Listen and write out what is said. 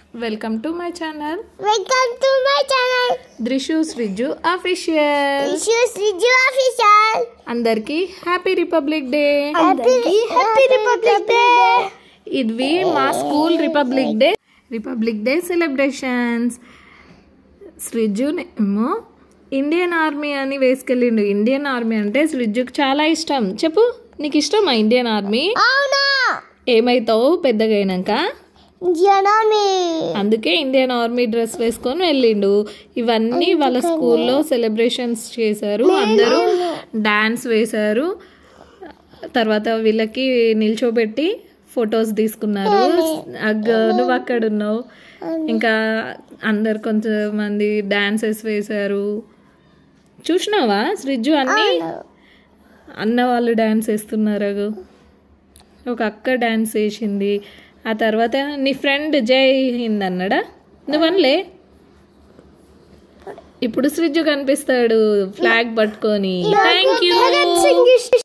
Welcome to my channel welcome to my channel Drishu Sriju official ఇష్యూస్ రిజ్యూ official అందరికి happy Republic Day అందరికీ happy Republic Day ఇది మా school Republic Day Republic Day celebrations Sriju ఏమో Indian army అని వేసుకెళ్ళిండు ఇండియన్ ఆర్మీ అంటే సృజుకి చాలా ఇష్టం చెప్పు నీకు ఇష్టమా ఇండియన్ ఆర్మీ అవునా ఏమైతావు పెద్దగా అయినాక జనామి అందుకే ఇండియన్ ఆర్మీ డ్రెస్ వేసుకొని వెళ్ళిండు ఇవన్నీ వాళ్ళ స్కూల్లో సెలబ్రేషన్స్ చేశారు అందరూ డాన్స్ వేశారు తర్వాత వీళ్ళకి నిల్చోబెట్టి ఫొటోస్ తీసుకున్నారు అగ్గ నువ్వు అక్కడ ఉన్నావు ఇంకా అందరు కొంతమంది డాన్సెస్ వేశారు చూసినావా శ్రిజు అన్ని అన్న వాళ్ళు డ్యాన్స్ వేస్తున్నారు అగో. ఒక అక్క డ్యాన్స్ వేసింది ఆ తర్వాత నీ ఫ్రెండ్ జై హింద్ అన్నాడా నువ్వనలే ఇప్పుడు శ్రిజు కనిపిస్తాడు ఫ్లాగ్ పట్టుకొని థ్యాంక్ యూ